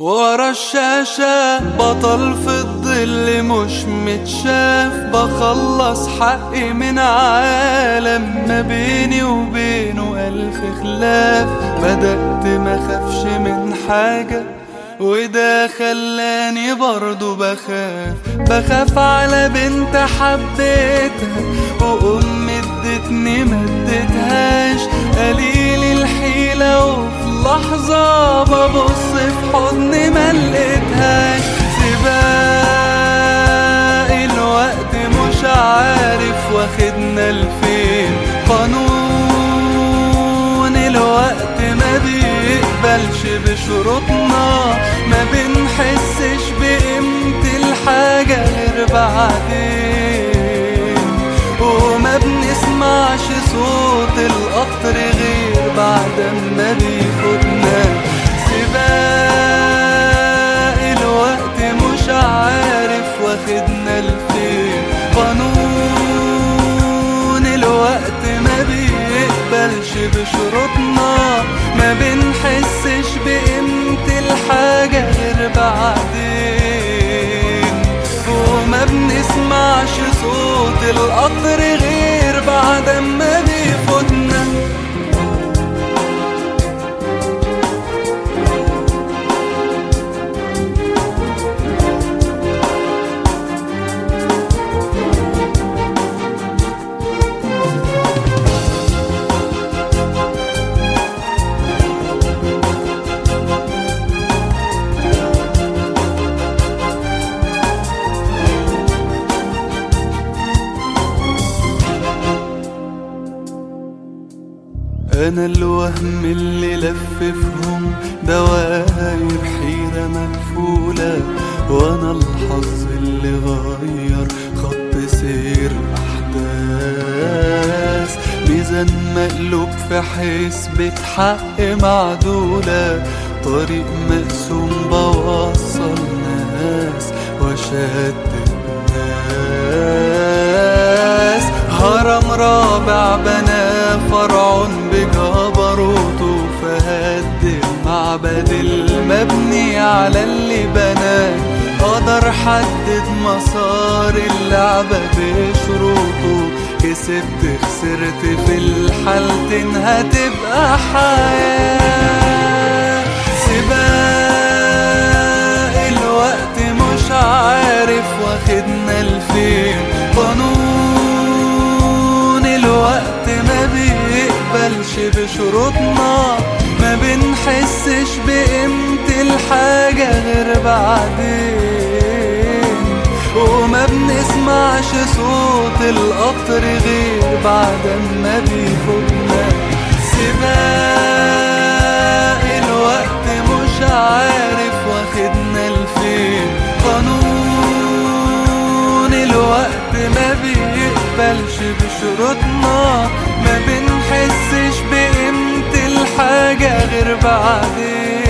ورا الشاشة بطل في الظل مش متشاف بخلص حقي من عالم ما بيني وبينه ألف خلاف بدأت ما خافش من حاجة وده خلاني برضو بخاف بخاف على بنت حبيتها وأمي ادتني ما ادتهاش قليل الحيلة وفي لحظة ببص في حضني ما لقيتهاش سباق الوقت مش عارف واخدنا لفين قانون الوقت ما بيقبلش بشروطنا ما بنحسش بقيمة الحاجة غير بعدين وما بنسمعش صوت القطر غير بعد ما بيفوتنا سباق الوقت مش عارف واخدنا لفين قانون الوقت ما بيقبلش بشروطنا ما بنحسش بقيمة الحاجة غير بعدين وما بنسمعش صوت القطر غير بعد ما بيفوتنا أنا الوهم اللي لففهم دواير حيرة مقفولة وأنا الحظ اللي غير خط سير أحداث ميزان مقلوب في حسبة حق معدولة طريق مقسوم بوصل ناس وشتت ناس هرم رابع بنا فرعون بجبروته فهد المعبد المبني على اللي بناه قدر حدد مسار اللعبة بشروطه كسبت خسرت في الحالتين هتبقى حياة سباق الوقت مش عارف واخدنا لفين قانون الوقت ما بيقبلش بشروطنا ما بنحسش بقيمة الحاجة غير بعدين وما بنسمعش صوت القطر غير بعد ما بيفوتنا سباق الوقت مش عارف واخدنا لفين قانون الوقت ما بيقبلش بشروطنا ما بنحسش بقيمة الحاجة غير بعدين